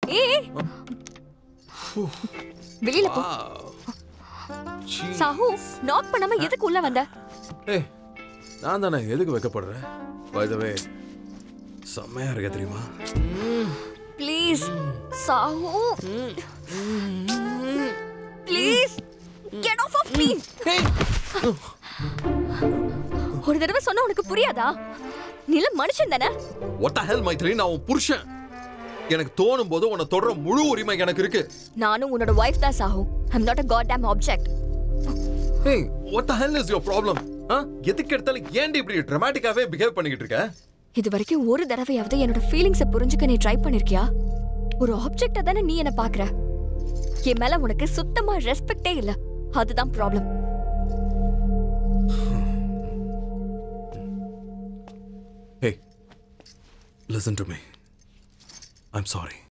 ஏய் வெளியில போ Jeez. சாஹு நாக் பண்ணாம எதுக்கு உள்ள வந்த ஏய் நான் தானே எதுக்கு வைக்கப்படுறேன் பை த வே செம்மையா இருக்க தெரியுமா please Sahu please get off off me ஒரு தடவை சொன்னா உனக்கு புரியாதா நீல மனுஷன் தானே ஒட்ட ஹெல் மைத்ரி நான் உன் புருஷன் எனக்கு தோணும் போது உன்னை தொடர முழு உரிமை எனக்கு இருக்கு நானும் உன்னோட வைஃப் தான் Sahu I'm not a god damn object ஏய் what the hell is your problem எதுக்கு எடுத்தாலும் ஏன்டி இப்படி ட்ராமாட்டிக்காவே பிஹேவ் பண்ணிக்கிட்டு இருக்க இது வரைக்கும் ஒரு தடவையாவது என்னோட ஃபீலிங்ஸை புரிஞ்சுக்க நீ ட்ரை பண்ணிருக்கியா ஒரு ஆப்ஜெக்டா தானே நீ என்ன பாக்குற என் மேல உனக்கு சுத்தமா ரெஸ்பெக்டே இல்ல அதுதான் problem Hey, listen to me. I'm sorry.